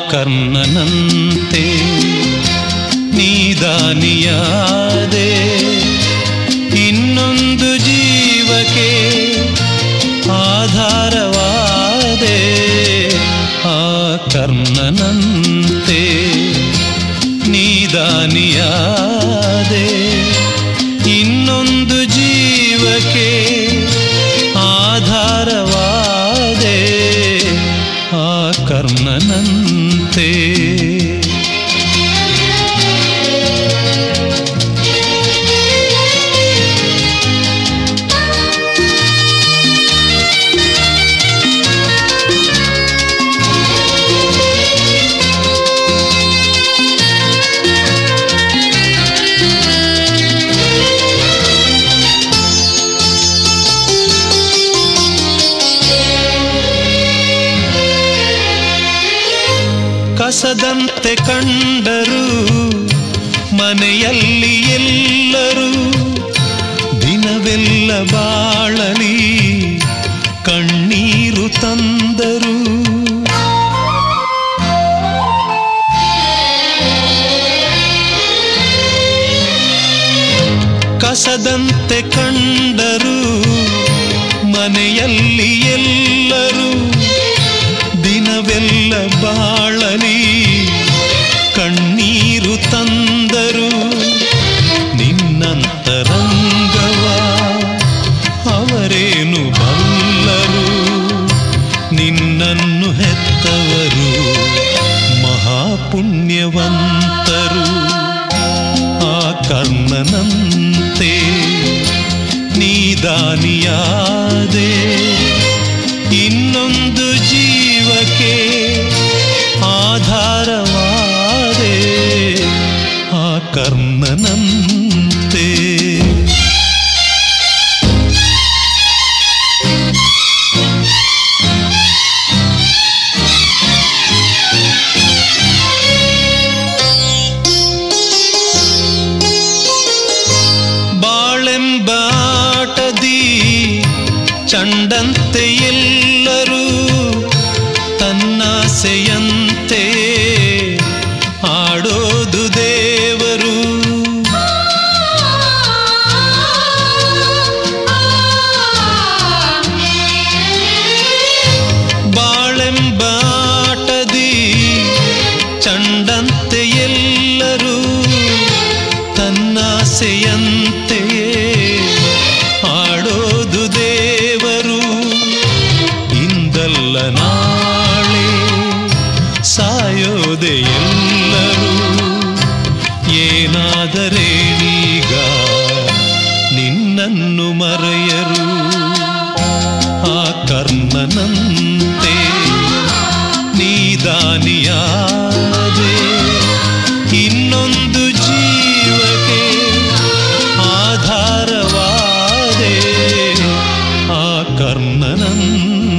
ಕರ್ಣನಂತೆ ನೀದಾನಿಯಾದೆ ಇನ್ನೊಂದು ಜೀವಕ್ಕೆ ಆಧಾರವಾದೆ ಆ ಕರ್ಣನಂತೆ ನೀದಾನಿಯಾದೆ ಇನ್ನೊಂದು ಜೀವಕ್ಕೆ ಆಧಾರವಾದೆ ಆ ಕರ್ಣನಂತೆ ಕಸದಂತೆ ಕಂಡರು ಮನೆಯಲ್ಲಿ ಎಲ್ಲರೂ ದಿನವೆಲ್ಲ ಬಾಳಲಿ ಕಣ್ಣೀರು ತಂದರು ಕಸದಂತೆ ಕಂಡರು ಮನೆಯಲ್ಲಿ ಎಲ್ಲರೂ ದಿನವೆಲ್ಲ ಬಾಳಲಿ ಕಣ್ಣೀರು ತಂದರು ನಿನ್ನಂತರಂಗವ ಅವರೇನು ಬಲ್ಲರು ನಿನ್ನನ್ನು ಹೆತ್ತವರು ಮಹಾಪುಣ್ಯವಂತರು ಆ ಕರ್ಣನಂತೆ ನೀದಾನಿಯಾದೆ ಇನ್ನೊಂದು ಜೀವಕ್ಕೆ ಆಧಾರವಾದೆ ಆ ಕರ್ಣನಂತೆ ಬಾಳೆಂಬಾಟದಿ ಚಂಡಂತೆ ಎಲ್ಲರೂ ತನ್ನಾಸೆಯಂತೆ ಆಡೋದು ದೇವರು ಬಾಳೆಂಬಾಟದಿ ಚಂಡಂತೆ ಎಲ್ಲರೂ ತನ್ನಾಸೆಯಂತೆಯೇ ಆಡೋದು ದೇವರು ಇಂದಲ್ಲ ನಾಳೆ ಸಾಯೋದೆ ಎಲ್ಲರೂ ಏನಾದರೇನೀಗ ನಿನ್ನನ್ನು ಮರೆಯರು ಆ ಕರ್ಣನಂತೆ ನೀದಾನಿಯಾದೆ ಇನ್ನೊಂದು ಜೀವಕ್ಕೆ ಆಧಾರವಾದೆ ಆ ಕರ್ಣನಂತೆ